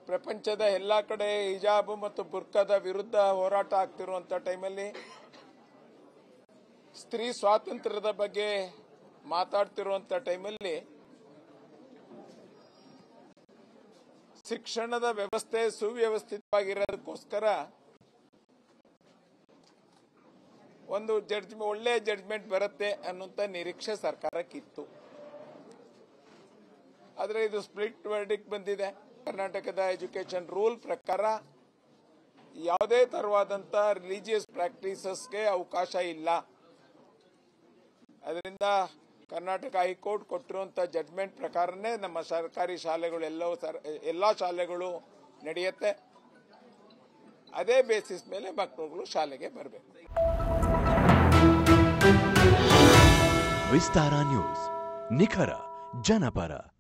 ಪ್ರಪಂಚದ ಎಲ್ಲ ಕಡೆ ಹಿಜಾಬ್ ಮತ್ತು ಬುರ್ಕದ ವಿರುದ್ಧ ಹೋರಾಟ ಆಗ್ತಿರುವಂತ ಟೈಮಲ್ಲಿ ಸ್ತ್ರೀ ಸ್ವಾತಂತ್ರ್ಯದ ಬಗ್ಗೆ ಮಾತಾಡ್ತಿರುವಂತ ಟೈಮಲ್ಲಿ ಶಿಕ್ಷಣದ ವ್ಯವಸ್ಥೆ ಸುವ್ಯವಸ್ಥಿತವಾಗಿರೋದಕ್ಕೋಸ್ಕರ ಒಂದು ಜಡ್ಜ್ ಒಳ್ಳೆ ಜಡ್ಜ್ಮೆಂಟ್ ಬರುತ್ತೆ ಅನ್ನುವಂತ ನಿರೀಕ್ಷೆ ಸರ್ಕಾರಕ್ಕಿತ್ತು ಆದರೆ ಇದು ಸ್ಪ್ಲಿಟ್ ವರ್ಡಿಕ್ ಬಂದಿದೆ ಕರ್ನಾಟಕದ ಎಜುಕೇಶನ್ ರೂಲ್ ಪ್ರಕಾರ ಯಾವುದೇ ತರವಾದಂತ ರಿಲಿಜಿಯಸ್ ಪ್ರಾಕ್ಟೀಸಸ್ಗೆ ಅವಕಾಶ ಇಲ್ಲ ಅದರಿಂದ ಕರ್ನಾಟಕ ಹೈಕೋರ್ಟ್ ಕೊಟ್ಟಿರುವಂತ ಜಡ್ಜ್ಮೆಂಟ್ ಪ್ರಕಾರನೇ ನಮ್ಮ ಸರ್ಕಾರಿ ಶಾಲೆಗಳು ಎಲ್ಲವೂ ಸರ್ ಎಲ್ಲಾ ಶಾಲೆಗಳು ನಡೆಯುತ್ತೆ ಅದೇ ಬೇಸಿಸ್ ಮೇಲೆ ಮಕ್ಕಳುಗಳು ಶಾಲೆಗೆ ಬರಬೇಕು ವಿಸ್ತಾರ ನ್ಯೂಸ್ ನಿಖರ ಜನಪರ